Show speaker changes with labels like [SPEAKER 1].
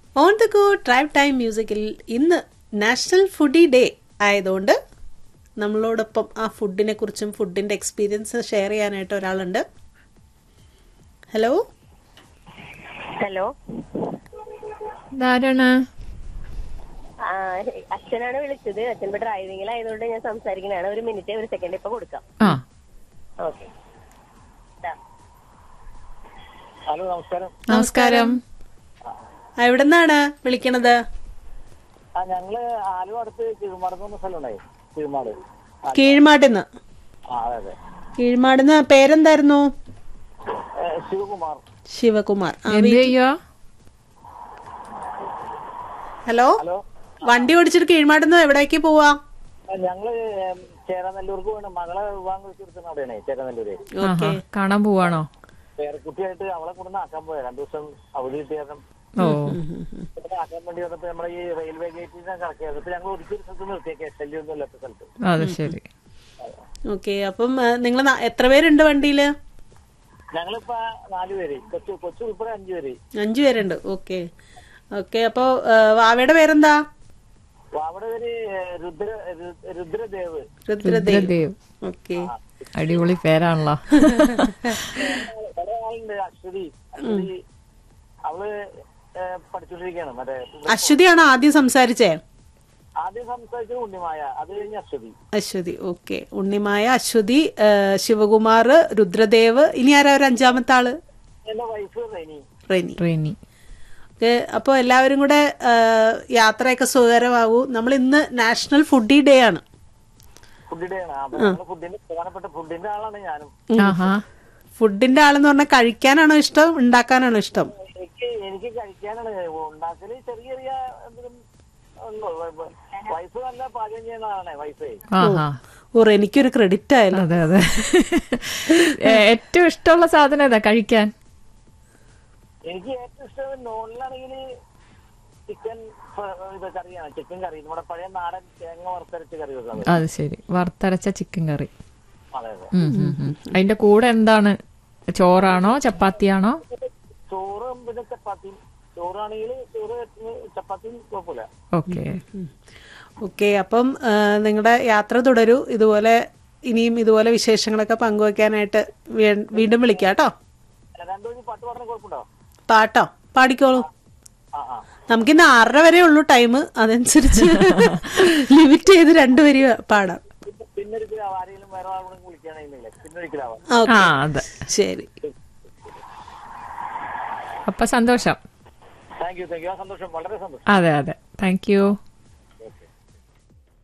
[SPEAKER 1] On the go drive time മ്യൂസിക്കിൽ ഇന്ന് national foodie day ആയതുകൊണ്ട് നമ്മളോടൊപ്പം ആ ഫുഡിനെ കുറിച്ചും ഫുഡിന്റെ എക്സ്പീരിയൻസ് ഷെയർ ചെയ്യാനായിട്ട് ഒരാളുണ്ട് ഹലോ
[SPEAKER 2] ഹലോ
[SPEAKER 3] ഇതാരാണ്
[SPEAKER 2] ആ, അച്ഛനാണ് വിളിച്ചത് അച്ഛൻ ഇപ്പൊ ഡ്രൈവിംഗിലായതുകൊണ്ട് ഞാൻ സംസാരിക്കുന്നതാണ് ഒരു മിനിറ്റ് ഒരു സെക്കൻഡ് ഇപ്പൊ കൊടുക്കാം
[SPEAKER 3] ആ
[SPEAKER 2] ഓക്കെ
[SPEAKER 4] ഹലോ നമസ്കാരം
[SPEAKER 3] നമസ്കാരം
[SPEAKER 1] ആ, എവിടുന്നാണ് വിളിക്കണത്
[SPEAKER 4] ആ ഞങ്ങള് ആലുവ അടുത്ത് കിഴുമാട് എന്ന് പറഞ്ഞ സ്ഥലമുണ്ടായി കിഴുമാട് ആ,
[SPEAKER 1] കീഴ്മാട്ടിന്ന്
[SPEAKER 4] ആ അതെ അതെ
[SPEAKER 1] കീഴ്മാടിന്ന് പേരെന്തായിരുന്നു
[SPEAKER 4] ഏ, ശിവകുമാർ
[SPEAKER 1] ശിവകുമാർ ആ,
[SPEAKER 3] എന്ത്
[SPEAKER 1] വീ-
[SPEAKER 3] ചെയ്യുക
[SPEAKER 1] ഹലോ
[SPEAKER 4] ഹലോ
[SPEAKER 1] വണ്ടി ഓടിച്ചിട്ട് കീഴ്മാട്ടിന്ന് എവിടേക്ക് പോവാ
[SPEAKER 4] ആ, ഞങ്ങള് ഏം, ചേരാനെല്ലൂർക്ക് വേണം മകളെ വിവാഹം കഴിച്ചു കൊടുക്കുന്ന അവിടെയാണ് ചേരാനെല്ലൂര്
[SPEAKER 1] ഓക്കെ
[SPEAKER 3] കാണാൻ പോവാണോ
[SPEAKER 4] പേരക്കുട്ടിയായിട്ട് അവളെ കൊണ്ടു ആക്കാൻ പോയ രണ്ടു ദിവസം അവധി കിട്ടിയ കാരണം
[SPEAKER 3] ഓ
[SPEAKER 4] ഇവിടെ ആക്കാൻ വേണ്ടി വന്നപ്പോ നമ്മുടെ ഈ റെയിൽവേ ഗേറ്റിൽ നിന്ന് കറക്കിയത് ഇപ്പൊ ഞങ്ങൾ ഒരിക്കലും സ്ഥലത്ത് നിർത്തിയേക്കെ ശല്യമൊന്നും ഇല്ലാത്ത സ്ഥലത്ത്
[SPEAKER 3] അത് ശരി
[SPEAKER 1] ഓക്കെ അപ്പം നിങ്ങൾ എത്ര പേരുണ്ട് വണ്ടിയില്
[SPEAKER 4] ഞങ്ങളിപ്പോ നാല് പേര് കൊച്ചു കൊച്ചു ഉൾപ്പെടെ അഞ്ചു പേര്
[SPEAKER 1] അഞ്ചു പേരുണ്ട് ഓക്കെ ഓക്കെ അപ്പോ ആ, വാവയുടെ പേരെന്താ
[SPEAKER 4] അപ്പൊ അവിടെ പേര് രുദ്ര രു- രുദ്രദേവ്
[SPEAKER 1] രുദ്രദേവ്
[SPEAKER 3] രുദ്രദേവ്
[SPEAKER 1] ഓക്കെ
[SPEAKER 3] അടിപൊളി പേരാണല്ലോ
[SPEAKER 4] കുറെ ആളുണ്ട് അശ്വതി അശ്വതി അവള് ഏ, പഠിച്ചോണ്ടിരിക്കുകയാണ് മറ്റേ
[SPEAKER 1] അശ്വതിയാണോ ആദ്യം സംസാരിച്ചേ
[SPEAKER 4] ആദ്യം സംസാരിച്ചത് ഉണ്ണിമായ അത് കഴിഞ്ഞ് അശ്വതി
[SPEAKER 1] അശ്വതി ഓക്കെ ഉണ്ണിമായ അശ്വതി ആ, ശിവകുമാർ രുദ്രദേവ് ഇനി ആരാ ഒരു അഞ്ചാമത്തെ ആള്
[SPEAKER 4] എന്റെ wife Reni
[SPEAKER 1] Reni
[SPEAKER 3] trainee
[SPEAKER 1] okay അപ്പോൾ എല്ലാവരും കൂടെ ആ, യാത്രയൊക്കെ സുഖകരമാകൂ നമ്മൾ ഇന്ന് നാഷണൽ ഫുഡി ഡേ ആണ്
[SPEAKER 4] ഫുഡിന്റെ ആണ് അപ്പൊ നമ്മള് ഫുഡിന്റെ പ്രധാനപ്പെട്ട ഫുഡിന്റെ ആളാണ് ഞാനും
[SPEAKER 3] ആഹാ
[SPEAKER 1] ഫുഡിന്റെ ആളെന്ന് പറഞ്ഞാൽ കഴിക്കാനാണോ ഇഷ്ടം ഉണ്ടാക്കാനാണോ ഇഷ്ടം
[SPEAKER 4] എനിക്ക് എനിക്ക് കഴിക്കാനാണ് ഉണ്ടാക്കല് ചെറിയ ചെറിയ എന്തെങ്കിലും ഉള്ളൂ. വൈഫ് നല്ല പാചകം ചെയ്യുന്ന ആളാണ് വൈഫേ
[SPEAKER 3] ആഹാ
[SPEAKER 1] ഓ എനിക്കൊരു ക്രെഡിറ്റ് ആയല്ലോ
[SPEAKER 3] അതെ അതെ ഏ, ഏറ്റവും ഇഷ്ടമുള്ള സാധനം ഏതാ കഴിക്കാൻ
[SPEAKER 4] എനിക്ക് ഏറ്റവും ഇഷ്ടം നോണിലാണെങ്കിൽ ചിക്കൻ ഇത് കറിയാണ് ചിക്കൻ കറി നമ്മുടെ പഴയ നാടൻ തേങ്ങ വറുത്തരച്ച കറി വെക്കുന്നത്
[SPEAKER 3] അത് ശരി വറുത്തരച്ച ചിക്കൻ കറി
[SPEAKER 4] അതെ അതെ
[SPEAKER 3] ഉം, ഉം, ഉം. അതിന്റെ കൂടെ എന്താണ് ചോറാണോ ചപ്പാത്തിയാണോ
[SPEAKER 4] ചോറും പിന്നെ ചപ്പാത്തിയും ചോറാണെങ്കിൽ ചോറ് ചപ്പാത്തിയും കുഴപ്പമില്ല
[SPEAKER 3] ഓക്കെ
[SPEAKER 1] ഓക്കെ അപ്പം നിങ്ങളുടെ യാത്ര തുടരൂ ഇതുപോലെ ഇനിയും ഇതുപോലെ വിശേഷങ്ങളൊക്കെ പങ്കുവെക്കാനായിട്ട് വീ- വീണ്ടും വിളിക്കാം കേട്ടോ
[SPEAKER 4] രണ്ടു മണി പാട്ട് പാടാൻ കുഴപ്പമുണ്ടോ
[SPEAKER 1] പാട്ടോ പാടിക്കോളൂ
[SPEAKER 4] ആ ആ
[SPEAKER 1] നമുക്കിന്ന് ആറര വരെ ഉള്ളൂ ടൈം അതനുസരിച്ച് ലിമിറ്റ് ചെയ്ത് രണ്ടുപേര് പാടാം
[SPEAKER 4] പിന്നെ ഒരിക്കലും ആരെങ്കിലും വേറെ ആളുകൂടെ വിളിക്കുകയാണെന്നില്ലേ പിന്നെ ഒരിക്കലാവാം
[SPEAKER 1] ഓക്കെ
[SPEAKER 3] ആ അതെ
[SPEAKER 1] ശരി
[SPEAKER 3] അപ്പൊ സന്തോഷം
[SPEAKER 4] താങ്ക് യു താങ്ക് യു ആ സന്തോഷം വളരെ സന്തോഷം
[SPEAKER 3] അതെ അതെ താങ്ക് യു